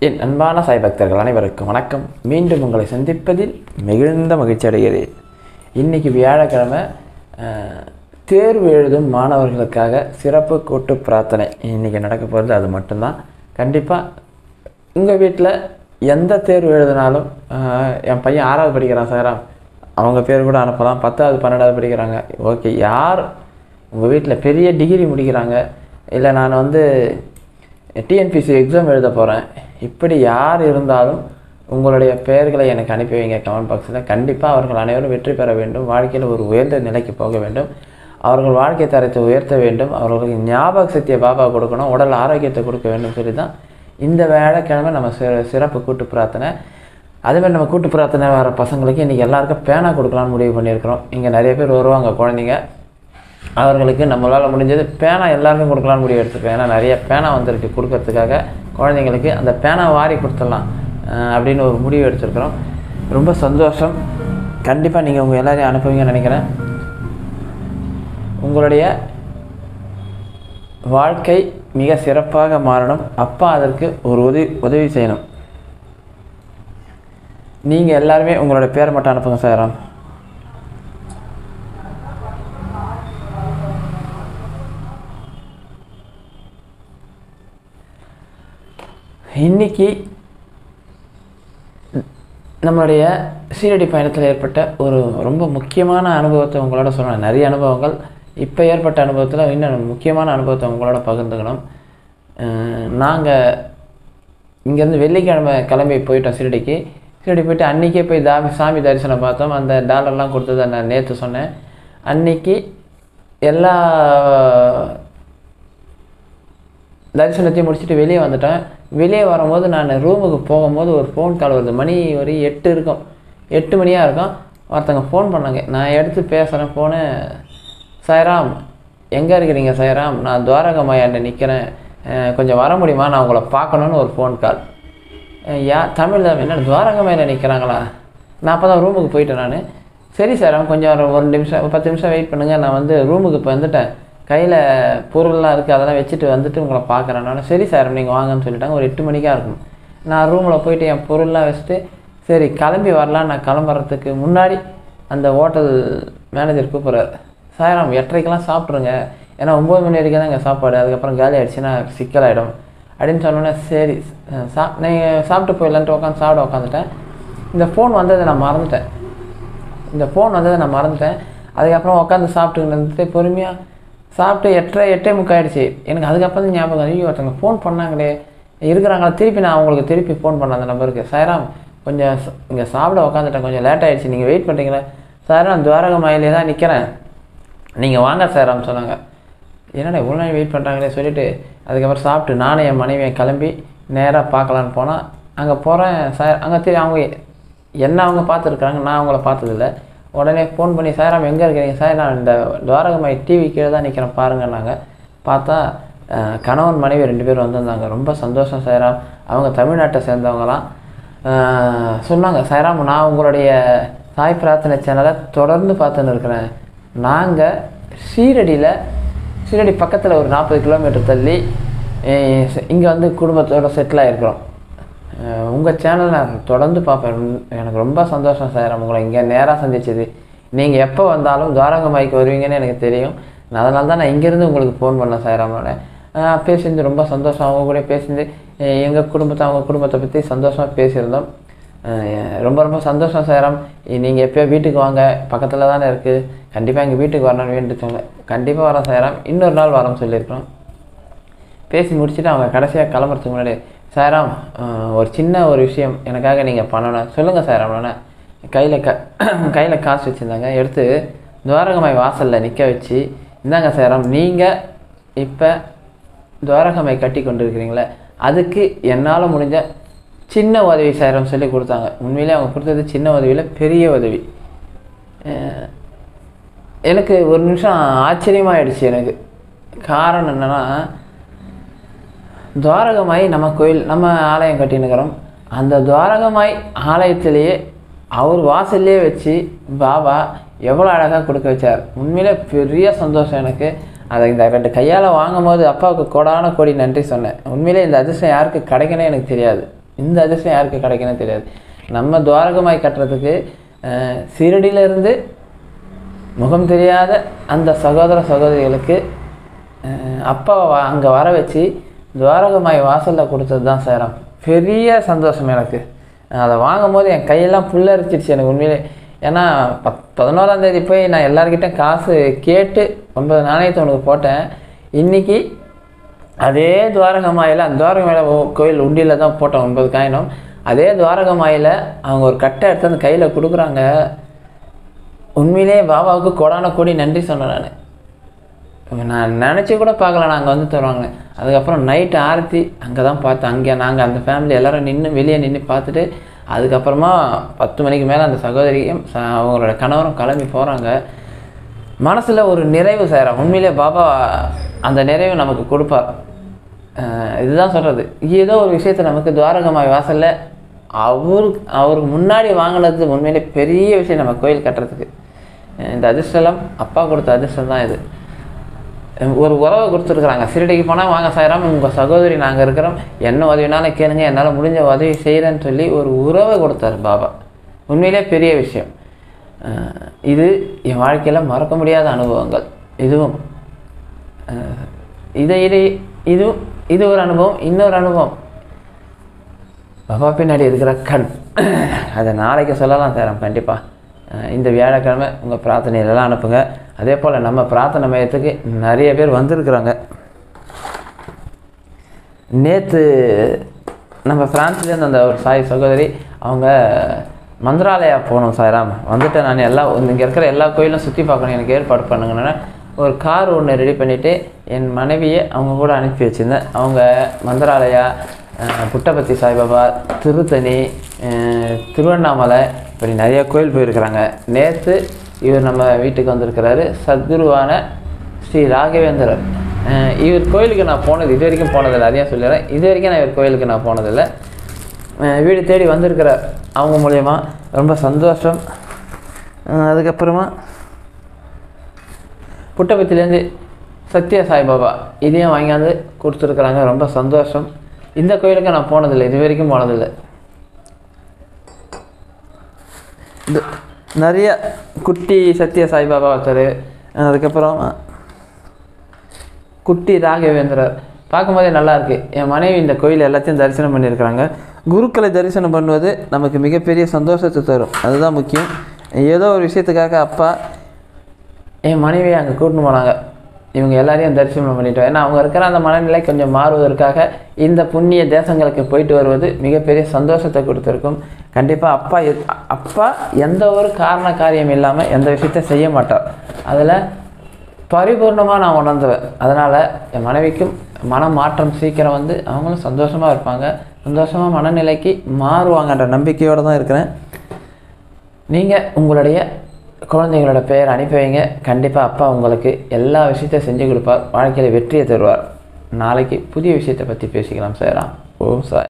என் அன்பான சாய் பக்தர்கள் அனைவருக்கும் வணக்கம் மீண்டும் உங்களை சந்திப்பதில் மிகுந்த மகிழ்ச்சி அடைகிறேன் இன்னைக்கு வியாழக்கிழமை அஹ், தேர்வு எழுதும் மாணவர்களுக்காக சிறப்பு கூட்டு பிரார்த்தனை இன்றைக்கி நடக்க போகிறது அது மட்டும்தான் கண்டிப்பாக உங்கள் வீட்டில் எந்த தேர்வு எழுதினாலும் அஹ், என் பையன் ஆறாவது படிக்கிறான் சாரா அவங்க பேர் கூட அனுப்பலாம் பத்தாவது பன்னெண்டாவது படிக்கிறாங்க ஓகே யார் உங்கள் வீட்டில் பெரிய டிகிரி முடிக்கிறாங்க இல்லை நான் வந்து டிஎன்பிசி எக்ஸாம் எழுத போகிறேன் இப்படி யார் இருந்தாலும் உங்களுடைய பெயர்களை எனக்கு அனுப்பி வைங்க கமெண்ட் பாக்ஸில் கண்டிப்பாக அவர்கள் அனைவரும் வெற்றி பெற வேண்டும் வாழ்க்கையில் ஒரு உயர்ந்த நிலைக்கு போக வேண்டும் அவர்கள் வாழ்க்கை தரத்தை உயர்த்த வேண்டும் அவர்களுக்கு ஞாபக சக்தியை பாபா கொடுக்கணும் உடல் ஆரோக்கியத்தை கொடுக்க வேண்டும் சொல்லி தான் இந்த வேலைக்கிழமை நம்ம சி சிறப்பு கூட்டு பிரார்த்தனை அதேமாதிரி நம்ம கூட்டு பிரார்த்தனை வர பசங்களுக்கு இன்றைக்கி எல்லாருக்கும் பேனா கொடுக்கலான்னு முடிவு பண்ணியிருக்கிறோம் இங்கே நிறைய பேர் வருவாங்க குழந்தைங்க அவர்களுக்கு நம்மளால் முடிஞ்சது பேனா எல்லாருக்கும் கொடுக்கலான்னு முடிவு எடுத்துருக்கோம் ஏன்னா நிறைய பேனா வந்திருக்கு கொடுக்கறதுக்காக குழந்தைங்களுக்கு அந்த பேனா வாரி கொடுத்துடலாம் அஹ் அப்படின்னு ஒரு முடிவு எடுத்திருக்கிறோம் ரொம்ப சந்தோஷம் கண்டிப்பாக நீங்கள் உங்கள் எல்லாரையும் அனுப்புவீங்கன்னு நினைக்கிறேன் உங்களுடைய வாழ்க்கை மிக சிறப்பாக மாறணும் அப்பா அதற்கு ஒரு உதவி உதவி செய்யணும் நீங்கள் எல்லாருமே உங்களோட பேரை மட்டும் அனுப்புங்க சாராம் இன்னைக்கு நம்மளுடைய சீரடி பயணத்தில் ஏற்பட்ட ஒரு ரொம்ப முக்கியமான அனுபவத்தை உங்களோட சொல்லணும் நிறைய அனுபவங்கள் இப்போ ஏற்பட்ட அனுபவத்தில் இன்னும் முக்கியமான அனுபவத்தை உங்களோட பகிர்ந்துக்கணும் நாங்கள் இங்கேருந்து வெள்ளிக்கிழமை கிளம்பி போயிட்டோம் சீரடிக்கு சீரடி போயிட்டு அன்றைக்கே போய் தாமி சாமி தரிசனம் பார்த்தோம் அந்த டாலர்லாம் கொடுத்ததை நான் நேற்று சொன்னேன் அன்னைக்கு எல்லா தரிசனத்தையும் முடிச்சுட்டு வெளியே வந்துட்டேன் வெளியே வரும்போது நான் ரூமுக்கு போகும்போது ஒரு ஃபோன் கால் வருது மணி ஒரு எட்டு இருக்கும் எட்டு மணியாக இருக்கும் ஒருத்தங்க ஃபோன் பண்ணாங்க நான் எடுத்து பேசுகிறேன் ஃபோனு சாய்ராம் எங்கே இருக்கிறீங்க சாய்ராம் நான் துவாரகமாயாண்ட நிற்கிறேன் கொஞ்சம் வர முடியுமா நான் உங்களை பார்க்கணுன்னு ஒரு ஃபோன் கால் யா தமிழ் தான் என்ன துவாரகமாயில் நிற்கிறாங்களா நான் அப்போ தான் ரூமுக்கு போயிட்டேன் நான் சரி சார் கொஞ்சம் ஒரு ஒரு நிமிஷம் ஒரு பத்து நிமிஷம் வெயிட் பண்ணுங்கள் நான் வந்து ரூமுக்கு இப்போ வந்துட்டேன் கையில் பொருள்லாம் இருக்குது அதெல்லாம் வச்சுட்டு வந்துட்டு உங்களை பார்க்குறேன் நான் சரி சார் நீங்கள் வாங்கன்னு சொல்லிட்டாங்க ஒரு எட்டு மணிக்காக இருக்கும் நான் ரூமில் போயிட்டு என் பொருள்லாம் வச்சுட்டு சரி கிளம்பி வரலாம் நான் கிளம்புறதுக்கு முன்னாடி அந்த ஹோட்டல் மேனேஜர் கூப்பிட்றாரு சாயராம் எட்டரைக்கெல்லாம் சாப்பிட்ருங்க ஏன்னா ஒம்பது மணி வரைக்கும் தான் இங்கே சாப்பாடு அதுக்கப்புறம் காலி ஆகிடுச்சுன்னா சிக்கலாயிடும் அப்படின்னு சொன்னோன்னே சரி சா நீங்கள் சாப்பிட்டு போயிடலான்ட்டு உட்காந்து சாப்பிட உட்காந்துட்டேன் இந்த ஃபோன் வந்ததை நான் மறந்துட்டேன் இந்த ஃபோன் வந்ததை நான் மறந்துட்டேன் அதுக்கப்புறம் உட்காந்து சாப்பிட்டு இருந்துட்டு பொறுமையாக சாப்பிட்டு எட்டரை எட்டே முக்காயிடுச்சு எனக்கு அதுக்கப்புறம் தான் ஞாபகம் ஐயோ ஒருத்தவங்க ஃபோன் பண்ணாங்களே இருக்கிறாங்களா திருப்பி நான் அவங்களுக்கு திருப்பி ஃபோன் பண்ணேன் அந்த நம்பருக்கு சாய்ராம் கொஞ்சம் ச- இங்கே சாப்பிட உட்காந்துட்டேன் கொஞ்சம் லேட் ஆயிடுச்சு நீங்கள் வெயிட் பண்ணுறீங்களா சாய்ராம் துவாரக மாயிலே தான் நிற்கிறேன் நீங்கள் வாங்க சாய்ராம் சொன்னாங்க என்னடா இவ்வளோ நாள் வெயிட் பண்ணுறாங்களே சொல்லிட்டு அதுக்கப்புறம் சாப்பிட்டு நானும் என் மனைவியை கிளம்பி நேராக பார்க்கலான்னு போனால் அங்கே போகிறேன் சார் அங்கே தெரியும் அவங்க என்ன அவங்க பார்த்துருக்குறாங்க நான் அவங்கள பார்த்ததில்ல உடனே ஃபோன் பண்ணி சார் எங்கே இருக்கிறீங்க சார் நான் இந்த துவாரகமாய் டிவி கீழே தான் நிற்கிறேன் பாருங்கன்னாங்க பார்த்தா அஹ், கணவன் மனைவி ரெண்டு பேரும் வந்திருந்தாங்க ரொம்ப சந்தோஷம் சாய்ராம் அவங்க தமிழ்நாட்டை சேர்ந்தவங்களாம் அஹ், சொன்னாங்க சாய்ராம் நான் உங்களுடைய தாய் பிரார்த்தனை சேனலை தொடர்ந்து பார்த்துன்னு இருக்கிறேன் நாங்கள் ஷீரடியில் ஷீரடி பக்கத்தில் ஒரு நாற்பது கிலோமீட்டர் தள்ளி இங்கே வந்து குடும்பத்தோட செட்டில் ஆகிருக்கிறோம் உங்கள் சேனல் நான் தொடர்ந்து பார்ப்பேன் எனக்கு ரொம்ப சந்தோஷம் சார் உங்களை இங்கே நேராக சந்திச்சது நீங்கள் எப்போ வந்தாலும் துவாரகமாய்க்கு வருவீங்கன்னு எனக்கு தெரியும் நான் அதனால தான் நான் இங்கேருந்து உங்களுக்கு ஃபோன் பண்ணேன் சாயராமோட பேசியிருந்து ரொம்ப சந்தோஷம் அவங்க கூட பேசியிருந்து எங்கள் குடும்பத்தை அவங்க குடும்பத்தை பற்றி சந்தோஷமாக பேசியிருந்தோம் அஹ் ரொம்ப ரொம்ப சந்தோஷம் சாரம் நீங்கள் எப்போயோ வீட்டுக்கு வாங்க பக்கத்தில் தானே இருக்குது கண்டிப்பாக எங்கள் வீட்டுக்கு வரணும்னு வேண்டி சொன்னேன் கண்டிப்பாக வரோம் சாரம் இன்னொரு நாள் வரோம் சொல்லியிருக்கிறோம் பேசி முடிச்சுட்டு அவங்க கடைசியாக கிளம்புறதுக்கு முன்னாடி சாராம் அஹ், ஒரு சின்ன ஒரு விஷயம் எனக்காக நீங்கள் பண்ணணும் சொல்லுங்கள் சாராம் கையில் க கையில் காசு வச்சுருந்தாங்க எடுத்து துவாரகமாய் வாசலில் நிற்க வச்சு இந்தாங்க சாராம் நீங்கள் இப்போ துவாரகமாய் கட்டி கொண்டு இருக்கிறீங்களே அதுக்கு என்னால் முடிஞ்ச சின்ன உதவி சாரம் சொல்லி கொடுத்தாங்க உண்மையிலே அவங்க கொடுத்தது சின்ன உதவியில் பெரிய உதவி அஹ், எனக்கு ஒரு நிமிஷம் ஆச்சரியமாயிடுச்சு எனக்கு காரணம் என்னென்னா துவாரகமாய் நம்ம கோயில் நம்ம ஆலயம் கட்டினுக்கிறோம் அந்த துவாரகமாய் ஆலயத்திலேயே அவர் வாசல்லே வச்சு பாபா எவ்வளோ அழகாக கொடுக்க வச்சார் உண்மையிலே பெரிய சந்தோஷம் எனக்கு அதை இந்த ரெண்டு கையால் வாங்கும் போது அப்பாவுக்கு கோடான கோடி நன்றி சொன்னேன் உண்மையிலே இந்த அதிர்ஷ்டம் யாருக்கு கிடைக்கனே எனக்கு தெரியாது இந்த அதிர்ஷ்டம் யாருக்கு கிடைக்குன்னு தெரியாது நம்ம துவாரகமாய் கட்டுறதுக்கு அஹ், சிரடியிலிருந்து முகம் தெரியாத அந்த சகோதர சகோதரிகளுக்கு அஹ், அப்பாவை அங்கே வர வச்சு துவாரகமாய் வாசலில் கொடுத்தது தான் சேரம் பெரிய சந்தோஷம் எனக்கு அதை வாங்கும் போது என் கையெல்லாம் புல்லரிச்சிருச்சு எனக்கு உண்மையிலே ஏன்னா பத் பதினோராம் தேதி போய் நான் எல்லார்கிட்டையும் காசு கேட்டு ஒன்பது நாணயத்தை உனக்கு போட்டேன் இன்னைக்கு அதே துவாரகமாயில் அந்த துவாரகமாயில் கோயில் உண்டியில் தான் போட்டோம் ஒன்பது காயினும் அதே துவாரகமாயில் அவங்க ஒரு கட்டை எடுத்து அந்த கையில் கொடுக்குறாங்க உண்மையிலே பாபாவுக்கு கொடான கோடி நன்றி சொன்னேன் நான் நான் நினச்சி கூட பார்க்கல நான் அங்கே வந்து தருவாங்க அதுக்கப்புறம் நைட்டு ஆரத்தி அங்கே தான் பார்த்தேன் அங்கே நாங்கள் அந்த ஃபேமிலி எல்லாரும் நின்று வெளியே நின்று பார்த்துட்டு அதுக்கப்புறமா பத்து மணிக்கு மேலே அந்த சகோதரியும் ச- அவங்களோட கணவரும் கிளம்பி போகிறாங்க மனசில் ஒரு நிறைவு சேரும் உண்மையிலே பாபா அந்த நிறைவு நமக்கு கொடுப்பார் அஹ் இதுதான் சொல்கிறது ஏதோ ஒரு விஷயத்தை நமக்கு துவாரகமாய் வாசலில் அவருக்கு அவருக்கு முன்னாடி வாங்கினது உண்மையிலே பெரிய விஷயம் நம்ம கோயில் கட்டுறதுக்கு அஹ் இந்த அதிர்ஷ்டம் அப்பா கொடுத்த அதிர்ஷ்டம் தான் இது ஒரு உறவை கொடுத்துருக்குறாங்க சிறுடிக்கு போனால் வாங்க சாயிராம் உங்கள் சகோதரி நாங்கள் இருக்கிறோம் என்ன உதவினாலும் கேளுங்க என்னால் முடிஞ்ச உதவி செய்கிறேன்னு சொல்லி ஒரு உறவை கொடுத்தாரு பாபா உண்மையிலே பெரிய விஷயம் அஹ் இது என் வாழ்க்கையில் மறக்க முடியாத அனுபவங்கள் இதுவும் அஹ் இதை இது இது இது ஒரு அனுபவம் இன்னொரு அனுபவம் பாபா பின்னாடி இருக்கிற கண் அதை நாளைக்கு சொல்லலாம் தரேன் கண்டிப்பாக இந்த வியாழக்கிழமை உங்கள் பிரார்த்தனையிலலாம் அனுப்புங்க அதே போல் நம்ம பிரார்த்தனை மையத்துக்கு நிறைய பேர் வந்திருக்கிறாங்க நேற்று நம்ம ஃப்ரான்ஸ்லேருந்து அந்த ஒரு சாய் சகோதரி அவங்க மந்திராலயா போகணும் சாய்ராம் வந்துட்டு நான் எல்லா இங்கே இருக்கிற எல்லா கோயிலும் சுற்றி பார்க்கணும் எனக்கு ஏற்பாடு பண்ணுங்கன்னா ஒரு கார் ஒன்று ரெடி பண்ணிவிட்டு என் மனைவியை அவங்க கூட அனுப்பி வச்சுருந்தேன் அவங்க மந்திராலயா அஹ், புட்டபர்த்தி சாய்பாபா திருத்தணி அஹ், திருவண்ணாமலை இப்படி நிறைய கோயில் போயிருக்கிறாங்க நேற்று இவர் நம்ம வீட்டுக்கு வந்திருக்கிறாரு சத்குருவான ஸ்ரீ ராகவேந்திரர் அஹ் இவர் கோயிலுக்கு நான் போனது இது வரைக்கும் போனதில்லை அதையும் சொல்லிடுறேன் இது வரைக்கும் நான் இவர் கோயிலுக்கு நான் போனதில்லை அஹ் வீடு தேடி வந்திருக்கிறார் அவங்க மூலயமா ரொம்ப சந்தோஷம் அஹ் அதுக்கப்புறமா புட்டபத்திலேருந்து சத்ய சாய்பாபா இதையும் வாங்கியாந்து கொடுத்துருக்குறாங்க ரொம்ப சந்தோஷம் இந்த கோயிலுக்கு நான் போனதில்லை இது வரைக்கும் போனதில்லை இது நிறைய குட்டி சத்ய சாய்பாபா ஒருத்தர் அதுக்கப்புறம் குட்டி ராகவேந்திரர் பார்க்கும்போதே நல்லா இருக்கு என் மனைவி இந்த கோயில் எல்லாத்தையும் தரிசனம் பண்ணியிருக்கிறாங்க குருக்களை தரிசனம் பண்ணுவது நமக்கு மிகப்பெரிய சந்தோஷத்தை தரும் அதுதான் முக்கியம் ஏதோ ஒரு விஷயத்துக்காக அப்பா என் மனைவியை அங்கே கூட்டின்னு போனாங்க இவங்க எல்லாரையும் தரிசனம் பண்ணிட்டோம் ஏன்னா அவங்க இருக்கிற அந்த மனநிலை கொஞ்சம் மாறுவதற்காக இந்த புண்ணிய தேசங்களுக்கு போயிட்டு வருவது மிகப்பெரிய சந்தோஷத்தை கொடுத்துருக்கும் கண்டிப்பாக அப்பா எத்- அப்பா எந்த ஒரு காரண காரியம் இல்லாமல் எந்த விஷயத்தையும் செய்ய மாட்டார் அதில் பரிபூர்ணமாக நான் உணர்ந்துவேன் அதனால் என் மனைவிக்கும் மன மாற்றம் சீக்கிரம் வந்து அவங்களும் சந்தோஷமாக இருப்பாங்க சந்தோஷமாக மனநிலைக்கு மாறுவாங்கன்ற நம்பிக்கையோடு தான் இருக்கிறேன் நீங்கள் உங்களுடைய குழந்தைங்களோட பெயர் அனுப்பி வைங்க கண்டிப்பாக அப்பா உங்களுக்கு எல்லா விஷயத்தையும் செஞ்சு கொடுப்பார் வாழ்க்கையில் வெற்றியை தருவார் நாளைக்கு புதிய விஷயத்தை பற்றி பேசிக்கலாம் சார் ஓம் சாய்